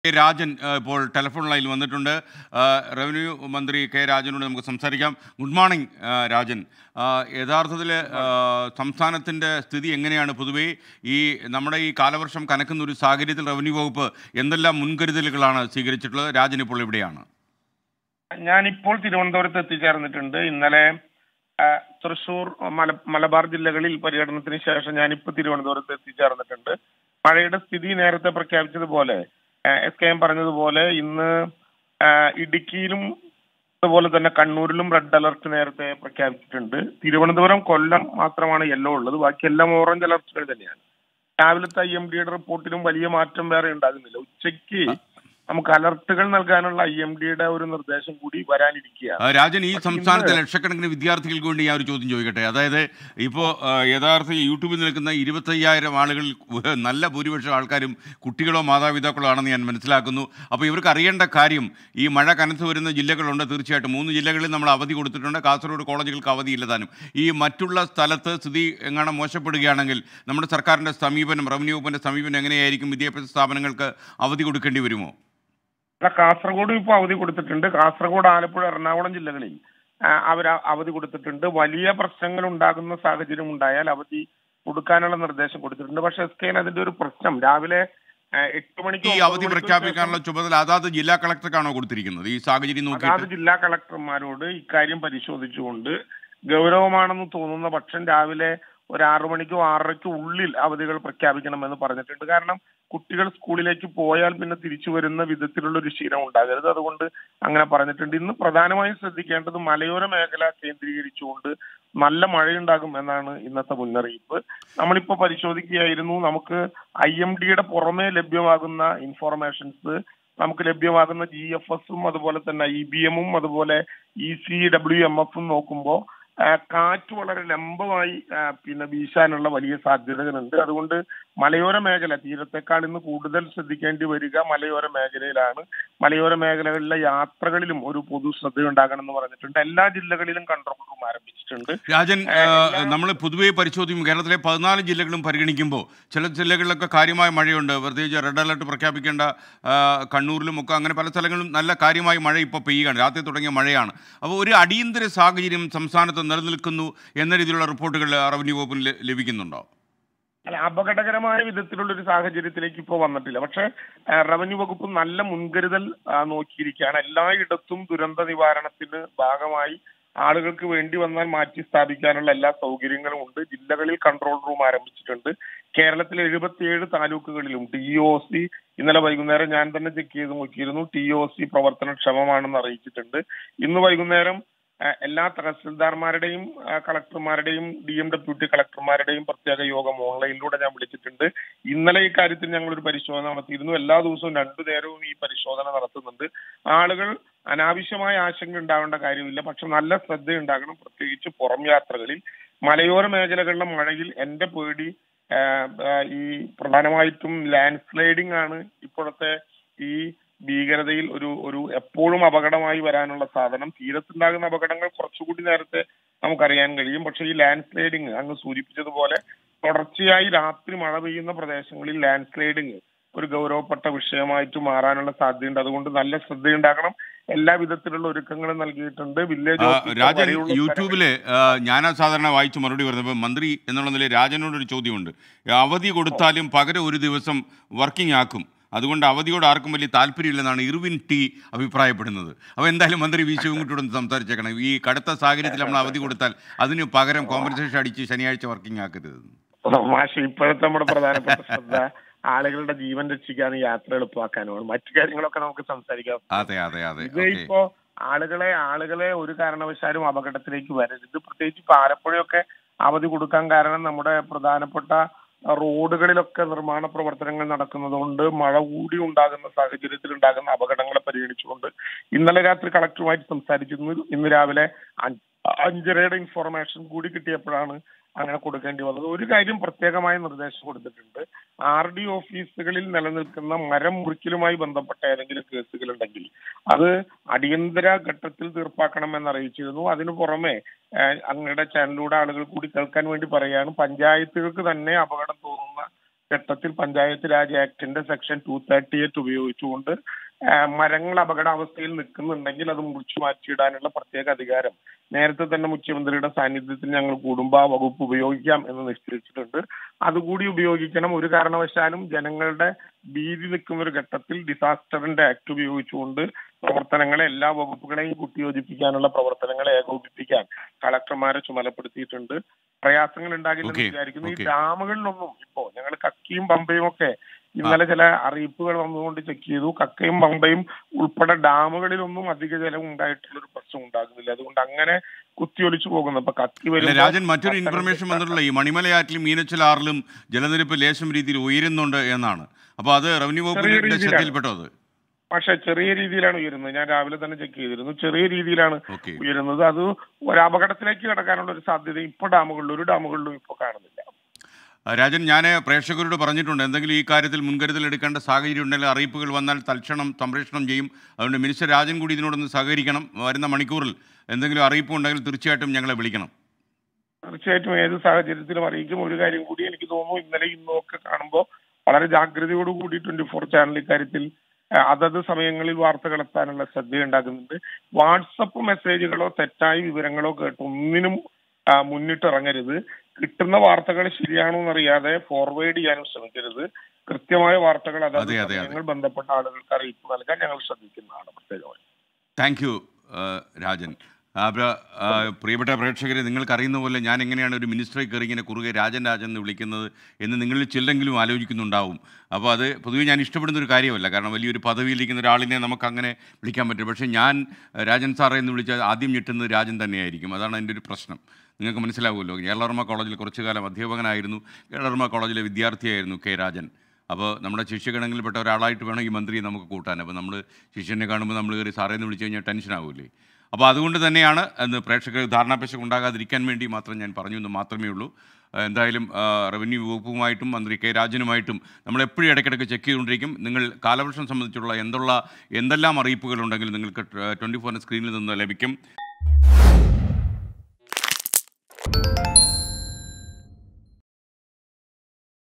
K Rajan ആ, ഇപ്പോൾ telephone ലൈനിൽ വന്നിട്ടുണ്ട് ആ, റവന്യൂ മന്ത്രി കെ രാജനോട് നമുക്ക് സംസാരിക്കാം ഗുഡ് മോർണിംഗ് ആ, രാജൻ ആ, യഥാർത്ഥത്തിൽ ആ, സംസ്ഥാനത്തിൻ്റെ സ്ഥിതി എങ്ങനെയാണ് പൊതുവേ ഈ നമ്മുടെ ഈ കാലവർഷം കനക്കുന്ന ഒരു സാഹചര്യത്തിൽ റവന്യൂ വകുപ്പ് എന്തെല്ലാം മുൻകരുതലുകളാണ് സ്വീകരിച്ചിട്ടുള്ളത് രാജൻ ഇപ്പോൾ എവിടെയാണ് ഞാനിപ്പോൾ തിരുവനന്തപുരത്ത് എത്തിച്ചേർന്നിട്ടുണ്ട് ഇന്നലെ ആ, തൃശൂർ മല മലബാർ ജില്ലകളിൽ പര്യടനത്തിന് ശേഷം ഞാനിപ്പോൾ തിരുവനന്തപുരത്ത് എത്തിച്ചേർന്നിട്ടുണ്ട് മഴയുടെ സ്ഥിതി നേരത്തെ പ്രഖ്യാപിച്ചതുപോലെ എസ് കെ എം പറഞ്ഞതുപോലെ ഇന്ന് ആ, ഇടുക്കിയിലും അതുപോലെ തന്നെ കണ്ണൂരിലും റെഡ് അലർട്ട് നേരത്തെ പ്രഖ്യാപിച്ചിട്ടുണ്ട് തിരുവനന്തപുരം കൊല്ലം മാത്രമാണ് യെല്ലോ ഉള്ളത് ബാക്കിയെല്ലാം ഓറഞ്ച് അലർട്ടുകൾ തന്നെയാണ് രാവിലത്തെ ഐ എം ഡിയുടെ റിപ്പോർട്ടിലും വലിയ മാറ്റം വേറെ ഉണ്ടാകുന്നില്ല ഉച്ചയ്ക്ക് നമുക്ക് അലർട്ടുകൾ നൽകാനുള്ള ഐ എം ഡിയുടെ ഒരു നിർദ്ദേശം കൂടി വരാനിരിക്കുകയാണ് ആ, രാജൻ ഈ പക്ഷേ സംസ്ഥാനത്തെ ഇന്ന് ലക്ഷക്കണക്കിന് വിദ്യാർത്ഥികൾക്ക് വേണ്ടി ഞാൻ ഒരു ചോദ്യം ചോദിക്കട്ടെ അതായത് ഇപ്പോൾ യഥാർത്ഥ യൂട്യൂബിൽ നിൽക്കുന്ന ഇരുപത്തയ്യായിരം ആളുകളിൽ ഉഹ്, നല്ല ഭൂരിപക്ഷം ആൾക്കാരും കുട്ടികളോ മാതാപിതാക്കളോ ആണെന്ന് ഞാൻ മനസ്സിലാക്കുന്നു അപ്പോൾ ഇവർക്ക് അറിയേണ്ട കാര്യം ഈ മഴ കനത്ത് വരുന്ന ജില്ലകളുണ്ട് തീർച്ചയായിട്ടും മൂന്ന് ജില്ലകളിൽ നമ്മൾ അവധി കൊടുത്തിട്ടുണ്ട് കാസർഗോഡ് കോളേജുകൾക്ക് അവധിയില്ല താനും ഈ മറ്റുള്ള സ്ഥലത്ത് സ്ഥിതി എങ്ങാനും മോശപ്പെടുകയാണെങ്കിൽ നമ്മുടെ സർക്കാരിൻ്റെ സമീപനം റവന്യൂ വകുപ്പിൻ്റെ സമീപനം എങ്ങനെയായിരിക്കും വിദ്യാഭ്യാസ സ്ഥാപനങ്ങൾക്ക് അവധി കൊടുക്കേണ്ടി വരുമോ അല്ല, കാസർഗോഡ് ഇപ്പോൾ അവധി കൊടുത്തിട്ടുണ്ട് കാസർഗോഡ് ആലപ്പുഴ എറണാകുളം ജില്ലകളിൽ അവർ അവധി കൊടുത്തിട്ടുണ്ട് വലിയ പ്രശ്നങ്ങൾ ഉണ്ടാകുന്ന സാഹചര്യം ഉണ്ടായാൽ അവധി കൊടുക്കാനുള്ള നിർദ്ദേശം കൊടുത്തിട്ടുണ്ട് പക്ഷെ എസ് കെയിൽ അതിന്റെ ഒരു പ്രശ്നം രാവിലെ ആ, എട്ട് മണിക്ക് ഈ ഒമ്പത് അവധി മണിക്ക് പ്രഖ്യാപിക്കാനുള്ള ചുമതല അതാത് ജില്ലാ കളക്ടർക്കാണോ കൊടുത്തിരിക്കുന്നത് ഈ സാഹചര്യം അതാത് നോക്കിയിട്ട് ജില്ലാ കളക്ടർമാരോട് ഇക്കാര്യം പരിശോധിച്ചുകൊണ്ട് ഗൗരവമാണെന്ന് തോന്നുന്ന പക്ഷം രാവിലെ ഒരു ആറു മണിക്കോ ആറരയ്ക്കോ ഉള്ളിൽ അവധികൾ പ്രഖ്യാപിക്കണമെന്ന് പറഞ്ഞിട്ടുണ്ട് കാരണം കുട്ടികൾ സ്കൂളിലേക്ക് പോയാൽ പിന്നെ തിരിച്ചു വരുന്ന വിധത്തിലുള്ള ഒരു ശീലം ഉണ്ടാകരുത് അതുകൊണ്ട് അങ്ങനെ പറഞ്ഞിട്ടുണ്ട് ഇന്ന് പ്രധാനമായും ശ്രദ്ധിക്കേണ്ടത് മലയോര മേഖല കേന്ദ്രീകരിച്ചുകൊണ്ട് നല്ല മഴയുണ്ടാകും എന്നാണ് ഇന്നത്തെ മുന്നറിയിപ്പ് നമ്മളിപ്പോ പരിശോധിക്കുകയായിരുന്നു നമുക്ക് ഐ എം ഡിയുടെ പുറമെ ലഭ്യമാകുന്ന ഇൻഫോർമേഷൻസ് നമുക്ക് ലഭ്യമാകുന്ന ജി എഫ് എസും അതുപോലെ തന്നെ ഐ ബി എമ്മും അതുപോലെ ഇ സി ഡബ്ല്യു എം എഫും നോക്കുമ്പോൾ കാറ്റ് വളരെ ലംബമായി ആ, പിന്നെ വീശാനുള്ള വലിയ സാധ്യതകളുണ്ട് അതുകൊണ്ട് മലയോര മേഖല തീരത്തെക്കാൾ ഇന്ന് കൂടുതൽ ശ്രദ്ധിക്കേണ്ടി വരിക മലയോര മേഖലയിലാണ് മലയോര മേഖലകളിലെ യാത്രകളിലും ഒരു പൊതു ശ്രദ്ധയുണ്ടാകണം എന്ന് പറഞ്ഞിട്ടുണ്ട് എല്ലാ ജില്ലകളിലും കൺട്രോൾ റൂം ആരംഭിച്ചിട്ടുണ്ട് രാജൻ ഏ, എല്ലാ- നമ്മൾ പൊതുവെ പരിശോധിക്കും കേരളത്തിലെ പതിനാല് ജില്ലകളും പരിഗണിക്കുമ്പോൾ ചില ജില്ലകളിലൊക്കെ കാര്യമായ മഴയുണ്ട് പ്രത്യേകിച്ച് റെഡ് അലർട്ട് പ്രഖ്യാപിക്കേണ്ട ആ, കണ്ണൂരിലും ഒക്കെ അങ്ങനെ പല സ്ഥലങ്ങളിലും നല്ല കാര്യമായ മഴ ഇപ്പോൾ പെയ്യുകയാണ് രാത്രി തുടങ്ങിയ മഴയാണ് അപ്പോൾ ഒരു അടിയന്തര സാഹചര്യം സംസ്ഥാനത്ത് നിലനിൽക്കുന്നു എന്ന രീതിയിലുള്ള റിപ്പോർട്ടുകൾ റവന്യൂ വകുപ്പിന് ല- ലഭിക്കുന്നുണ്ടോ അല്ല അപകടകരമായ വിധത്തിലുള്ള ഒരു സാഹചര്യത്തിലേക്ക് ഇപ്പോൾ വന്നിട്ടില്ല പക്ഷേ ആ, റവന്യൂ വകുപ്പ് നല്ല മുൻകരുതൽ ആ, നോക്കിയിരിക്കുകയാണ് എല്ലായിടത്തും ദുരന്ത നിവാരണത്തിന് ഭാഗമായി ആളുകൾക്ക് വേണ്ടി വന്നാൽ മാറ്റി സ്ഥാപിക്കാനുള്ള എല്ലാ സൗകര്യങ്ങളും ഉണ്ട് ജില്ലകളിൽ കൺട്രോൾ റൂം ആരംഭിച്ചിട്ടുണ്ട് കേരളത്തിലെ എഴുപത്തിയേഴ് താലൂക്കുകളിലും ടി ഒ സി ഇന്നലെ വൈകുന്നേരം ഞാൻ തന്നെ ചെക്ക് ചെയ്ത് നോക്കിയിരുന്നു ടി ഒ സി പ്രവർത്തനക്ഷമമാണെന്ന് അറിയിച്ചിട്ടുണ്ട് ഇന്ന് വൈകുന്നേരം ആ, എല്ലാ തഹസിൽദാർമാരുടെയും ആ, കളക്ടർമാരുടെയും ഡി എം ഡെപ്യൂട്ടി കളക്ടർമാരുടെയും പ്രത്യേക യോഗം ഓൺലൈനിലൂടെ ഞാൻ വിളിച്ചിട്ടുണ്ട് ഇന്നലെ ഈ കാര്യത്തിൽ ഞങ്ങൾ ഒരു പരിശോധന നടത്തിയിരുന്നു എല്ലാ ദിവസവും രണ്ടു നേരവും ഈ പരിശോധന നടത്തുന്നുണ്ട് ആളുകൾ അനാവശ്യമായ ആശങ്ക ഉണ്ടാവേണ്ട കാര്യമില്ല പക്ഷെ നല്ല ശ്രദ്ധ ഉണ്ടാകണം പ്രത്യേകിച്ച് പുറം യാത്രകളിൽ മലയോര മേഖലകളിലെ മഴയിൽ എന്റെ പേടി ആ, ആ, ഈ പ്രധാനമായിട്ടും ലാൻഡ് സ്ലൈഡിംഗ് ആണ് ഇപ്പോഴത്തെ ഈ ഭീകരതയിൽ ഒരു ഒരു എപ്പോഴും അപകടമായി വരാനുള്ള സാധനം തീരത്തുണ്ടാകുന്ന അപകടങ്ങൾ കുറച്ചുകൂടി നേരത്തെ നമുക്കറിയാൻ കഴിയും പക്ഷേ ഈ ലാൻഡ് സ്ലൈഡിങ് അങ്ങ് സൂചിപ്പിച്ചതുപോലെ തുടർച്ചയായി രാത്രി മഴ പെയ്യുന്ന പ്രദേശങ്ങളിൽ ലാൻഡ് സ്ലൈഡിങ് ഒരു ഗൗരവപ്പെട്ട വിഷയമായിട്ട് മാറാനുള്ള സാധ്യതയുണ്ട് അതുകൊണ്ട് നല്ല ശ്രദ്ധയുണ്ടാകണം എല്ലാ വിധത്തിലുള്ള ഒരുക്കങ്ങളും നൽകിയിട്ടുണ്ട് വില്ലേജ് ആ, ഓഫീസർ രാജൻ വരെയുള്ള സ്ഥലങ്ങളിൽ- യൂട്യൂബിൽ ഞാനാ സാധാരണ വായിച്ച് മറുപടി പറഞ്ഞപ്പോൾ മന്ത്രി എന്നുള്ള നിലയിൽ രാജനോടൊരു ചോദ്യമുണ്ട് അവധി കൊടുത്താലും പകരം ഒരു ദിവസം വർക്കിംഗ് ആക്കും അതുകൊണ്ട് അവധിയോട് ആർക്കും വലിയ താല്പര്യമില്ലെന്നാണ് ഇർവിൻ ടി അഭിപ്രായപ്പെടുന്നത് അപ്പോൾ എന്തായാലും മന്ത്രി വി ശിവൻകുട്ടിയോട് സംസാരിച്ചേക്കണം ഈ കടുത്ത സാഹചര്യത്തിൽ നമ്മൾ അവധി കൊടുത്താൽ അതിന് പകരം കോമ്പൻസേഷൻ അടിച്ച് ശനിയാഴ്ച വർക്കിംഗ് ആക്കരുത് മാഷ് ഇപ്പോഴത്തെ നമ്മുടെ പ്രധാനപ്പെട്ട ശ്രദ്ധ ആളുകളുടെ ജീവൻ രക്ഷിക്കാനും യാത്ര എളുപ്പമാക്കാനുമാണ് മറ്റു കാര്യങ്ങളൊക്കെ നമുക്ക് സംസാരിക്കാം അതെ അതെ അതെ ഇത് ഓക്കെ ഇപ്പോ ആളുകളെ ആളുകളെ ഒരു കാരണവശാലും അപകടത്തിലേക്ക് വരരുത് പ്രത്യേകിച്ച് ഇപ്പൊ ആലപ്പുഴയൊക്കെ അവധി കൊടുക്കാൻ കാരണം നമ്മുടെ പ്രധാനപ്പെട്ട റോഡുകളിലൊക്കെ നിർമ്മാണ പ്രവർത്തനങ്ങൾ നടക്കുന്നതുകൊണ്ട് മഴ കൂടി ഉണ്ടാകുന്ന സാഹചര്യത്തിൽ ഉണ്ടാകുന്ന അപകടങ്ങളെ പരിഗണിച്ചുകൊണ്ട് ഇന്നലെ രാത്രി കളക്ടറുമായിട്ട് സംസാരിച്ചിരുന്നു ഇന്ന് രാവിലെ അഞ്ച് അഞ്ചരയുടെ ഇൻഫോർമേഷൻ കൂടി കിട്ടിയപ്പോഴാണ് അങ്ങനെ കൊടുക്കേണ്ടി വന്നത് ഒരു കാര്യം പ്രത്യേകമായ നിർദ്ദേശം കൊടുത്തിട്ടുണ്ട് ആർ ഡി ഓഫീസുകളിൽ നിലനിൽക്കുന്ന മരം മുറിക്കലുമായി ബന്ധപ്പെട്ട ഏതെങ്കിലും കേസുകൾ ഉണ്ടെങ്കിൽ അത് അടിയന്തര ഘട്ടത്തിൽ തീർപ്പാക്കണമെന്ന് അറിയിച്ചിരുന്നു അതിനു പുറമെ ഏഹ്, അങ്ങയുടെ ചാനലിലൂടെ ആളുകൾ കൂടി കേൾക്കാൻ വേണ്ടി പറയാണ് പഞ്ചായത്തുകൾക്ക് തന്നെ അപകടം തോന്നുന്ന ഘട്ടത്തിൽ പഞ്ചായത്ത് രാജ് ആക്ടിന്റെ സെക്ഷൻ ടു തേർട്ടി എയ്റ്റ് ഉപയോഗിച്ചുകൊണ്ട് ആ, മരങ്ങൾ അപകടാവസ്ഥയിൽ നിൽക്കുന്നുണ്ടെങ്കിൽ അത് മുറിച്ചു മാറ്റിയിടാനുള്ള പ്രത്യേക അധികാരം നേരത്തെ തന്നെ മുഖ്യമന്ത്രിയുടെ സാന്നിധ്യത്തിൽ ഞങ്ങൾ കൂടുമ്പോൾ ആ വകുപ്പ് ഉപയോഗിക്കാം എന്ന് നിശ്ചയിച്ചിട്ടുണ്ട് അതുകൂടി ഉപയോഗിക്കണം ഒരു കാരണവശാലും ജനങ്ങളുടെ ഭീതി നിൽക്കുന്ന ഒരു ഘട്ടത്തിൽ ഡിസാസ്റ്ററിന്റെ ആക്ട് ഉപയോഗിച്ചുകൊണ്ട് പ്രവർത്തനങ്ങളെ എല്ലാ വകുപ്പുകളെയും കുട്ടിയോജിപ്പിക്കാനുള്ള പ്രവർത്തനങ്ങളെ ഏകോപിപ്പിക്കാൻ കളക്ടർമാരെ ചുമതലപ്പെടുത്തിയിട്ടുണ്ട് പ്രയാസങ്ങൾ ഉണ്ടാകില്ലെന്ന് Okay, വിചാരിക്കുന്നു ഈ okay. ഡാമുകളിലൊന്നും ഇപ്പോ ഞങ്ങൾ കക്കിയും പമ്പയും ഒക്കെ ഇന്നലെ ചില അറിയിപ്പുകൾ വന്നുകൊണ്ട് ചെക്ക് ചെയ്തു കക്കയും പമ്പയും ഉൾപ്പെടെ ഡാമുകളിലൊന്നും അധിക ജലം ഉണ്ടായിട്ടുള്ള ഒരു പ്രശ്നം ഉണ്ടാകുന്നില്ല അതുകൊണ്ട് അങ്ങനെ കുത്തിയൊലിച്ചു പോകുന്നു അപ്പൊ കക്കി അല്ല വരുമ്പോൾ രാജൻ മറ്റൊരു പത്തനംതിട്ട- ഇൻഫർമേഷൻ വന്നിട്ടുള്ള ഈ മണിമലയാറ്റിലും മീനച്ചിലാറിലും ജലനിരപ്പ് ലേശം രീതിയിൽ ഉയരുന്നുണ്ട് എന്നാണ് അപ്പോൾ അത് റവന്യൂ വകുപ്പിന്റെ രീതിയിലാണ്. ശ്രദ്ധയിൽപ്പെട്ടോ അത് പക്ഷെ ചെറിയ രീതിയിലാണ് ഉയരുന്നത് ഞാൻ രാവിലെ തന്നെ ചെക്ക് ചെയ്തിരുന്നു ചെറിയ രീതിയിലാണ് ഓക്കെ ഉയരുന്നത് അത് ഒരു അപകടത്തിലേക്ക് കിടക്കാനുള്ള ഒരു സാധ്യത ഇപ്പൊ ഡാമുകളിലും ഒരു ഡാമുകളിലും ഇപ്പൊ കാണുന്നില്ല രാജൻ ഞാൻ പ്രേക്ഷകരോട് പറഞ്ഞിട്ടുണ്ട് എന്തെങ്കിലും ഈ കാര്യത്തിൽ മുൻകരുതൽ എടുക്കേണ്ട സാഹചര്യം ഉണ്ടെങ്കിൽ അറിയിപ്പുകൾ വന്നാൽ തൽക്ഷണം സംപ്രേഷണം ചെയ്യും അതുകൊണ്ട് മിനിസ്റ്റർ രാജൻ കൂടി ഇതിനോടൊന്ന് സഹകരിക്കണം വരുന്ന മണിക്കൂറിൽ എന്തെങ്കിലും അറിയിപ്പ് ഉണ്ടെങ്കിൽ തീർച്ചയായിട്ടും ഞങ്ങളെ വിളിക്കണം തീർച്ചയായിട്ടും ഏത് സാഹചര്യത്തിലും അറിയിക്കും ഒരു കാര്യം കൂടി എനിക്ക് തോന്നുന്നു ഇന്നലെ ഇന്നും ഒക്കെ കാണുമ്പോൾ വളരെ ജാഗ്രതയോട് കൂടി ട്വന്റി ഫോർ ചാനൽ ഇക്കാര്യത്തിൽ ആ, അതത് സമയങ്ങളിൽ വാർത്തകൾ എത്താനുള്ള ശ്രദ്ധയുണ്ടാക്കുന്നുണ്ട് വാട്സപ്പ് മെസ്സേജുകളോ തെറ്റായ വിവരങ്ങളോ കേട്ട് ഒന്നിനും ആ, മുന്നിട്ടിറങ്ങരുത് കിട്ടുന്ന വാർത്തകൾ ശരിയാണോ എന്നറിയാതെ ഫോർവേഡ് ചെയ്യാനും ശ്രമിക്കരുത് കൃത്യമായ വാർത്തകൾ അതത് അതെ, അതെ, അതെ. സമയങ്ങൾ ബന്ധപ്പെട്ട ആളുകൾക്ക് അറിയിപ്പ് നൽകാൻ ഞങ്ങൾ ശ്രദ്ധിക്കുന്നതാണ് പ്രത്യേകമായി താങ്ക് യു രാജൻ ആ, പ്ര- ആ, പ്രിയപ്പെട്ട പ്രേക്ഷകരെ നിങ്ങൾക്ക് അറിയുന്ന പോലെ ഞാൻ എങ്ങനെയാണ് ഒരു മിനിസ്റ്ററെ കയറി ഇങ്ങനെ കുറുകെ രാജൻ രാജൻ എന്ന് വിളിക്കുന്നത് എന്ന് നിങ്ങളിൽ ചില്ലെങ്കിലും ആലോചിക്കുന്നുണ്ടാവും അപ്പോൾ അത് പൊതുവെ ഞാൻ ഇഷ്ടപ്പെടുന്ന ഒരു കാര്യമല്ല കാരണം വലിയൊരു പദവിയിലിരിക്കുന്ന ഒരാളിനെ നമുക്ക് അങ്ങനെ വിളിക്കാൻ പറ്റും പക്ഷേ ഞാൻ ആ, രാജൻ സാറേ എന്ന് വിളിച്ചാൽ ആദ്യം ഞെട്ടുന്നത് രാജൻ തന്നെയായിരിക്കും അതാണ് എൻ്റെ ഒരു പ്രശ്നം നിങ്ങൾക്ക് മനസ്സിലാവുമല്ലോ കേരളവർമ്മ കോളേജിൽ കുറച്ചു കാലം അധ്യാപകനായിരുന്നു കേരളവർമ്മ കോളേജിലെ വിദ്യാർത്ഥിയായിരുന്നു കെ രാജൻ അപ്പോൾ നമ്മുടെ ശിഷ്യഗണങ്ങളിൽപ്പെട്ട ഒരാളായിട്ട് വേണം ഈ മന്ത്രിയെ നമുക്ക് കൂട്ടാൻ അപ്പോൾ നമ്മൾ ശിഷ്യനെ കാണുമ്പോൾ നമ്മൾ കയറി സാറേ എന്ന് വിളിച്ചു കഴിഞ്ഞാൽ ടെൻഷൻ ആവില്ലേ അപ്പോൾ അതുകൊണ്ട് തന്നെയാണ് എന്ന് പ്രേക്ഷകർ ധാരണാപേക്ഷ ഉണ്ടാകാതിരിക്കാൻ വേണ്ടി മാത്രം ഞാൻ പറഞ്ഞു എന്ന് മാത്രമേ ഉള്ളൂ ആ, എന്തായാലും ആ, റവന്യൂ വകുപ്പുമായിട്ടും മന്ത്രി കെ രാജനുമായിട്ടും നമ്മൾ എപ്പോഴും ഇടയ്ക്കിടയ്ക്ക് ചെക്ക് ചെയ്തുകൊണ്ടിരിക്കും നിങ്ങൾ കാലവർഷം സംബന്ധിച്ചുള്ള എന്തുള്ള എന്തെല്ലാം അറിയിപ്പുകളുണ്ടെങ്കിലും നിങ്ങൾക്ക് ട്വൻറ്റി ഫോറിന് സ്ക്രീനിൽ നിന്ന് ലഭിക്കും